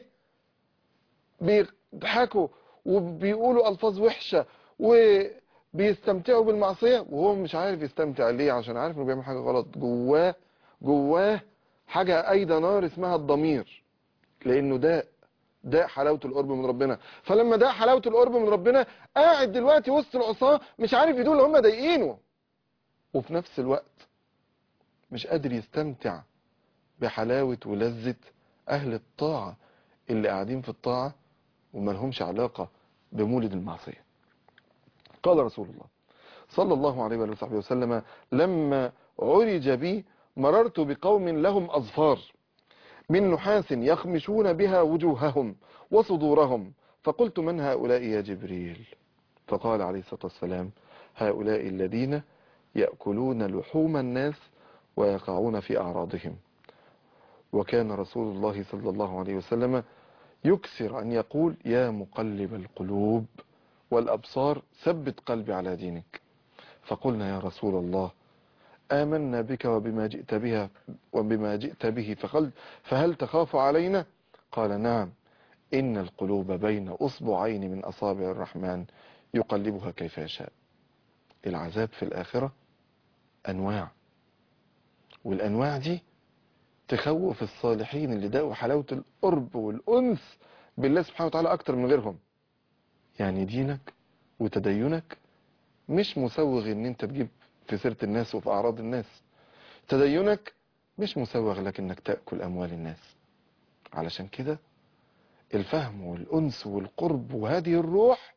بيضحكوا وبيقولوا ألفاظ وحشة وبيستمتعوا بالمعصية وهو مش عارف يستمتع ليه عشان عارف انه بيعمل حاجة غلط جواه جواه حاجة أيضا نار اسمها الضمير لأنه ده ده حلاوة القرب من ربنا فلما ده حلاوة القرب من ربنا قاعد دلوقتي وسط العصاة مش عارف يدول اللي هم ضايقينه وفي نفس الوقت مش قادر يستمتع بحلاوة ولذة أهل الطاعة اللي قاعدين في الطاعة وما لهمش علاقة بمولد المعصية قال رسول الله صلى الله عليه وآله وصحبه وسلم لما عرج بي مررت بقوم لهم أظفار من نحاس يخمشون بها وجوههم وصدورهم فقلت من هؤلاء يا جبريل فقال عليه الصلاة والسلام هؤلاء الذين يأكلون لحوم الناس ويقعون في أعراضهم وكان رسول الله صلى الله عليه وسلم يكثر أن يقول يا مقلب القلوب والأبصار ثبت قلبي على دينك فقلنا يا رسول الله آمنا بك وبما جئت بها وبما جئت به فقل فهل تخاف علينا قال نعم إن القلوب بين أصبعين من أصابع الرحمن يقلبها كيف يشاء العذاب في الآخرة أنواع والأنواع دي تخوف الصالحين اللي داقوا حلاوة القرب والأنس بالله سبحانه وتعالى أكتر من غيرهم يعني دينك وتدينك مش مسوغ ان انت تجيب في سيرة الناس وفي أعراض الناس تدينك مش مسوغ لك انك تأكل أموال الناس علشان كده الفهم والأنس والقرب وهذه الروح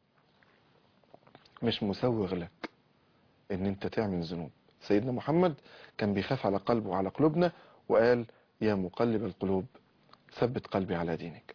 مش مسوغ لك ان انت تعمل ذنوب سيدنا محمد كان بيخاف على قلبه وعلى قلوبنا وقال يا مقلب القلوب ثبت قلبي على دينك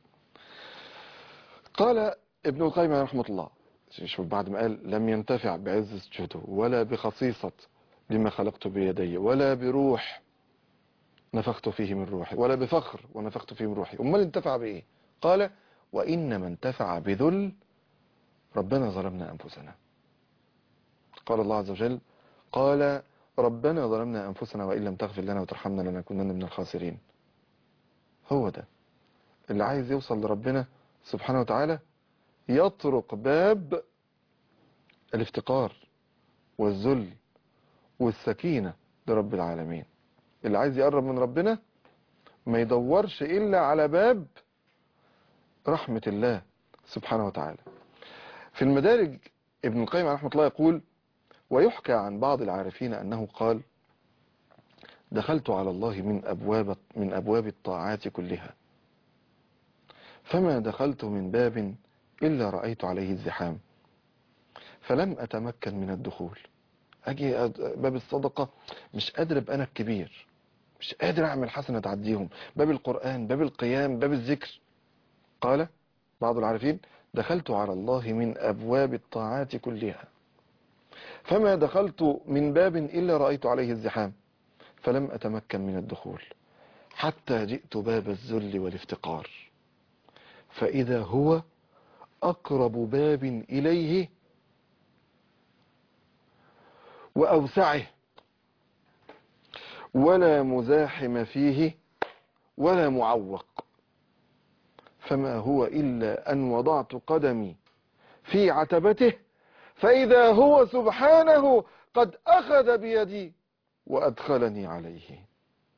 قال ابن القيم رحمة الله شوف بعد ما قال لم ينتفع بعز سجوده ولا بخصيصة لما خلقت بيدي ولا بروح نفخت فيه من روحي ولا بفخر ونفخت فيه من روحي امال انتفع بايه قال وانما انتفع بذل ربنا ظلمنا انفسنا قال الله عز وجل قال ربنا ظلمنا انفسنا وان لم تغفر لنا وترحمنا لنكونن من الخاسرين هو ده اللي عايز يوصل لربنا سبحانه وتعالى يطرق باب الافتقار والذل والسكينة لرب العالمين اللي عايز يقرب من ربنا ما يدورش إلا على باب رحمة الله سبحانه وتعالى في المدارج ابن القيم عليه رحمة الله يقول ويحكى عن بعض العارفين أنه قال دخلت على الله من أبواب, من أبواب الطاعات كلها فما دخلت من باب إلا رأيت عليه الزحام فلم أتمكن من الدخول أجي أد- باب الصدقة مش قادر أبقى أنا الكبير مش قادر أعمل حسنة تعديهم باب القرآن باب القيام باب الذكر قال بعض العارفين دخلت على الله من أبواب الطاعات كلها فما دخلت من باب إلا رأيت عليه الزحام فلم أتمكن من الدخول حتى جئت باب الذل والافتقار فإذا هو أقرب باب إليه وأوسعه ولا مزاحم فيه ولا معوق فما هو إلا أن وضعت قدمي في عتبته فإذا هو سبحانه قد أخذ بيدي وأدخلني عليه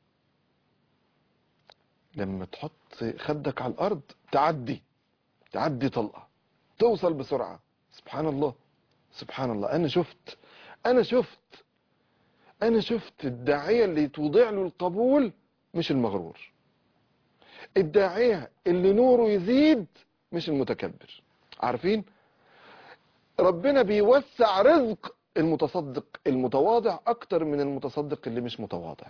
لما تحط خدك على الأرض تعدي تعدي طلقة توصل بسرعة سبحان الله سبحان الله أنا شفت أنا شفت أنا شفت الداعية اللي توضع له القبول مش المغرور الداعية اللي نوره يزيد مش المتكبر عارفين ربنا بيوسع رزق المتصدق المتواضع أكتر من المتصدق اللي مش متواضع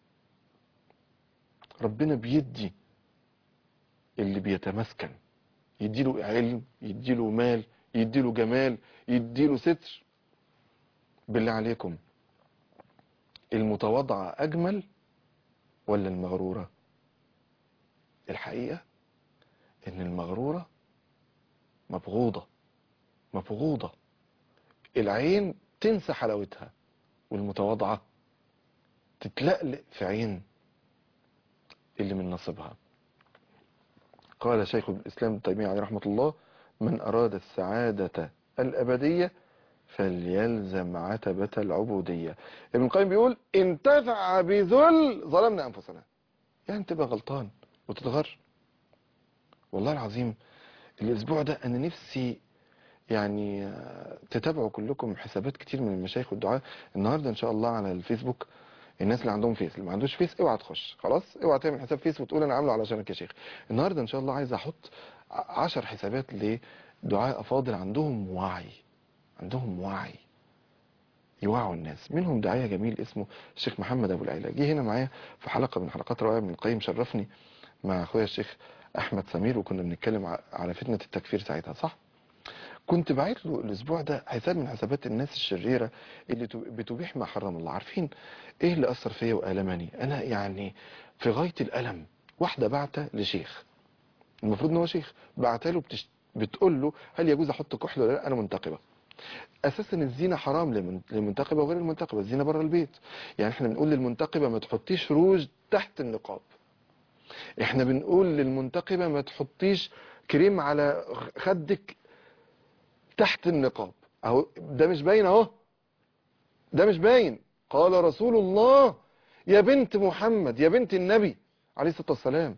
ربنا بيدي اللي بيتمسكن يديله علم يديله مال يديله جمال يديله ستر بالله عليكم المتواضعة أجمل ولا المغرورة الحقيقة إن المغرورة مبغوضة مبغوضة العين تنسى حلاوتها والمتواضعة تتلألئ في عين اللي من نصيبها قال شيخ الإسلام ابن تيمية عليه رحمة الله من أراد السعادة الأبدية فليلزم عتبة العبودية ابن القيم بيقول انتفع بذل ظلمنا أنفسنا يعني تبقى غلطان وتتغر والله العظيم الأسبوع ده أنا نفسي يعني آه، تتابعوا كلكم حسابات كتير من المشايخ والدعاء النهاردة إن شاء الله على الفيسبوك الناس اللي عندهم فيس اللي ما عندوش فيس اوعى تخش خلاص اوعى تعمل حساب فيس وتقول انا عامله علشانك يا شيخ النهارده ان شاء الله عايز احط ع- عشر حسابات لدعاء افاضل عندهم وعي عندهم وعي يوعوا الناس منهم داعيه جميل اسمه الشيخ محمد ابو العيله جه هنا معايا في حلقه من حلقات روايه من القيم شرفني مع اخويا الشيخ احمد سمير وكنا بنتكلم ع- على فتنه التكفير ساعتها صح كنت بعت له الاسبوع ده حساب من حسابات الناس الشريره اللي تب- بتبيح ما حرم الله عارفين ايه اللي اثر فيا والمني انا يعني في غايه الالم واحده بعتة لشيخ المفروض ان هو شيخ بعتها له بتش... بتقول له هل يجوز احط كحل ولا لا انا منتقبه اساسا الزينه حرام لمن- للمنتقبه وغير المنتقبه الزينه بره البيت يعني احنا بنقول للمنتقبه ما تحطيش روج تحت النقاب احنا بنقول للمنتقبه ما تحطيش كريم على خدك تحت النقاب اهو ده مش باين اهو ده مش باين قال رسول الله يا بنت محمد يا بنت النبي عليه الصلاة والسلام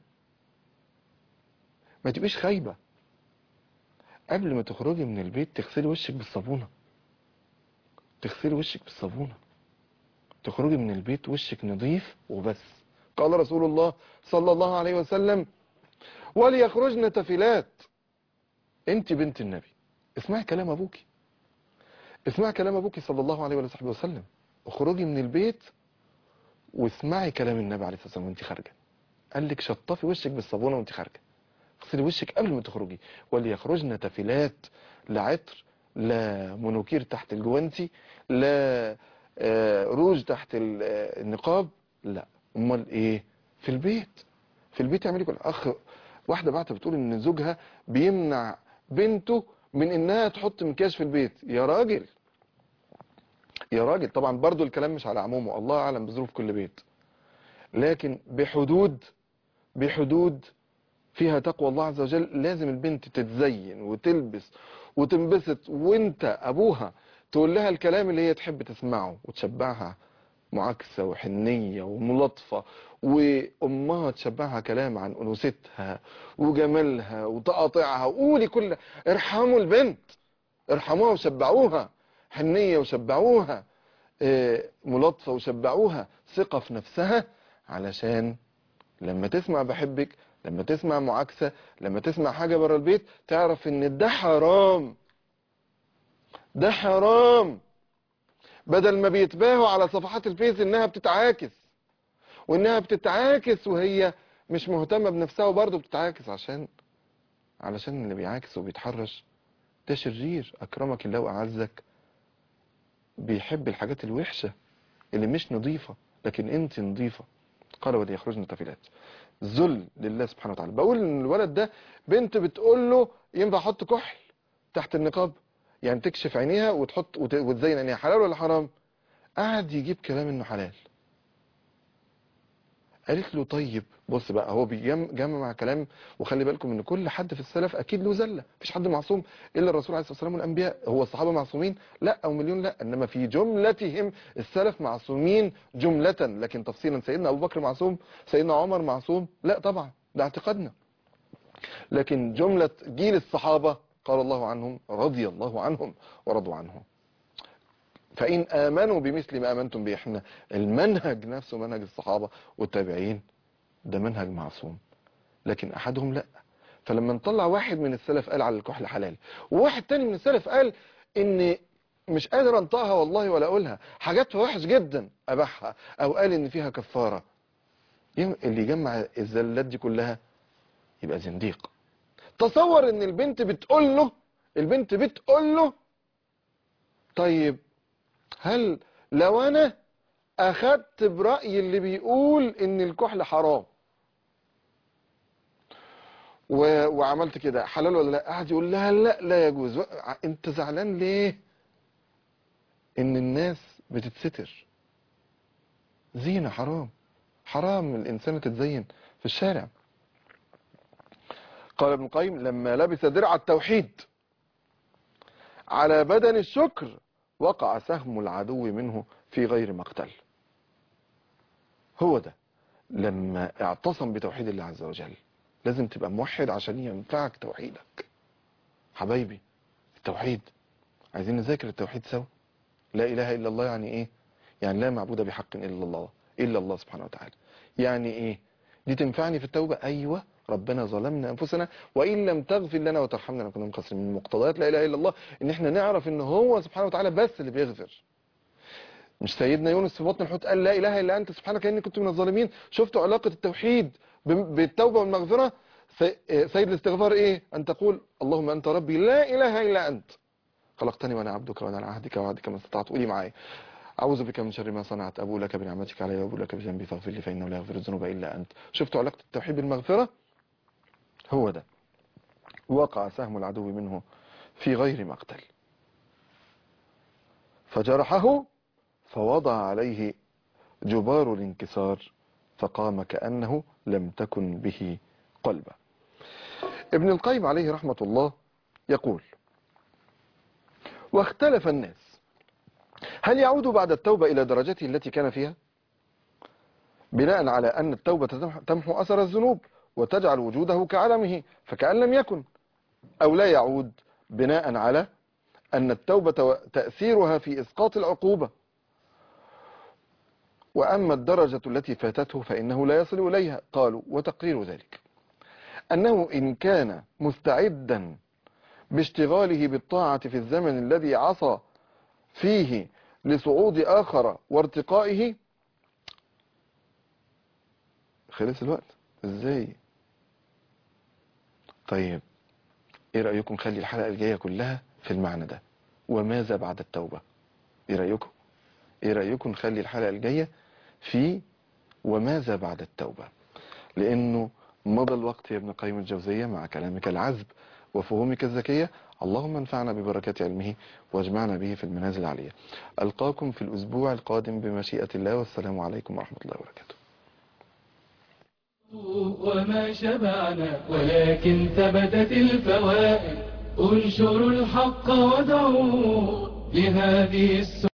ما تبقيش خايبة قبل ما تخرجي من البيت تغسلي وشك بالصابونة تغسلي وشك بالصابونة تخرجي من البيت وشك نظيف وبس قال رسول الله صلى الله عليه وسلم وليخرجن تفلات انت بنت النبي اسمعي كلام ابوكي اسمعي كلام ابوكي صلى الله عليه وصحبه وسلم اخرجي من البيت واسمعي كلام النبي عليه الصلاه والسلام وانت خارجه قال لك شطفي وشك بالصابونه وانت خارجه اغسلي وشك قبل ما تخرجي وليخرجن تفلات لا عطر لا منوكير تحت الجوانتي لا آه، روج تحت ال- آه، النقاب لا امال ايه في البيت في البيت يعمل كل اخ واحده بعت بتقول ان زوجها بيمنع بنته من انها تحط مكياج في البيت يا راجل يا راجل طبعا برضو الكلام مش على عمومه الله اعلم بظروف كل بيت لكن بحدود بحدود فيها تقوى الله عز وجل لازم البنت تتزين وتلبس وتنبسط وانت ابوها تقول لها الكلام اللي هي تحب تسمعه وتشبعها معاكسة وحنية وملاطفة وأمها تشبعها كلام عن أنوثتها وجمالها وتقاطعها وقولي كل ارحموا البنت ارحموها وشبعوها حنية وشبعوها آه، ملاطفة وشبعوها ثقة في نفسها علشان لما تسمع بحبك لما تسمع معاكسة لما تسمع حاجة بره البيت تعرف ان ده حرام ده حرام بدل ما بيتباهوا على صفحات الفيس انها بتتعاكس وانها بتتعاكس وهي مش مهتمة بنفسها وبرضه بتتعاكس عشان علشان اللي بيعاكس وبيتحرش ده شرير اكرمك الله واعزك بيحب الحاجات الوحشة اللي مش نظيفة لكن انت نظيفة قال ودي يخرجن تفيلات ذل لله سبحانه وتعالى بقول ان الولد ده بنت بتقول له ينفع احط كحل تحت النقاب يعني تكشف عينيها وتحط وت- وتزين عينيها حلال ولا حرام قعد يجيب كلام انه حلال قالت له طيب بص بقى هو بيجمع مع كلام وخلي بالكم ان كل حد في السلف اكيد له زله مفيش حد معصوم الا الرسول عليه الصلاه والسلام والانبياء هو الصحابه معصومين لا او مليون لا انما في جملتهم السلف معصومين جمله لكن تفصيلا سيدنا ابو بكر معصوم سيدنا عمر معصوم لا طبعا ده اعتقادنا لكن جمله جيل الصحابه قال الله عنهم رضي الله عنهم ورضوا عنه فإن آمنوا بمثل ما آمنتم به احنا المنهج نفسه منهج الصحابة والتابعين ده منهج معصوم لكن أحدهم لا فلما نطلع واحد من السلف قال على الكحل حلال وواحد تاني من السلف قال ان مش قادر انطقها والله ولا اقولها حاجات وحش جدا اباحها او قال ان فيها كفارة يم- اللي يجمع الزلات دي كلها يبقى زنديق تصور ان البنت بتقول له البنت بتقول له طيب هل لو انا اخدت برأي اللي بيقول ان الكحل حرام و... وعملت كده حلال ولا لا قعد يقول لها لا لا يجوز و- انت زعلان ليه ان الناس بتتستر زينة حرام حرام الانسان تتزين في الشارع قال ابن القيم لما لبس درع التوحيد على بدن الشكر وقع سهم العدو منه في غير مقتل هو ده لما اعتصم بتوحيد الله عز وجل لازم تبقى موحد عشان ينفعك توحيدك حبايبي التوحيد عايزين نذاكر التوحيد سوا لا اله الا الله يعني ايه يعني لا معبود بحق الا الله الا الله سبحانه وتعالى يعني ايه دي تنفعني في التوبة ايوه ربنا ظلمنا انفسنا وان لم تغفر لنا وترحمنا لنكون من الخاسرين من مقتضيات لا اله الا الله ان احنا نعرف ان هو سبحانه وتعالى بس اللي بيغفر مش سيدنا يونس في بطن الحوت قال لا اله الا انت سبحانك اني كنت من الظالمين شفتوا علاقة التوحيد بم- بالتوبة والمغفرة سي- آه، سيد الاستغفار ايه ان تقول اللهم انت ربي لا اله الا انت خلقتني وانا عبدك وانا على عهدك ووعدك ما استطعت قولي معايا اعوذ بك من شر ما صنعت ابو لك بنعمتك علي وابو لك بذنبي فاغفر لي فانه لا يغفر الذنوب الا انت شفتوا علاقة التوحيد بالمغفرة هو ده وقع سهم العدو منه في غير مقتل فجرحه فوضع عليه جبار الانكسار فقام كأنه لم تكن به قلبه ابن القيم عليه رحمة الله يقول واختلف الناس هل يعود بعد التوبة إلى درجته التي كان فيها بناء على أن التوبة تمح- تمحو أثر الذنوب وتجعل وجوده كعلمه فكأن لم يكن أو لا يعود بناء على أن التوبة و- تأثيرها في إسقاط العقوبة وأما الدرجة التي فاتته فإنه لا يصل إليها قالوا وتقرير ذلك أنه إن كان مستعدا باشتغاله بالطاعة في الزمن الذي عصى فيه لصعود آخر وارتقائه خلص الوقت ازاي طيب ايه رأيكم خلي الحلقة الجاية كلها في المعنى ده وماذا بعد التوبة ايه رأيكم ايه رأيكم نخلي الحلقة الجاية في وماذا بعد التوبة لانه مضى الوقت يا ابن قيم الجوزية مع كلامك العذب وفهومك الذكية اللهم انفعنا ببركات علمه واجمعنا به في المنازل العالية ألقاكم في الأسبوع القادم بمشيئة الله والسلام عليكم ورحمة الله وبركاته وما شبعنا ولكن ثبتت الفوائد انشروا الحق ودعوا لهذه السنة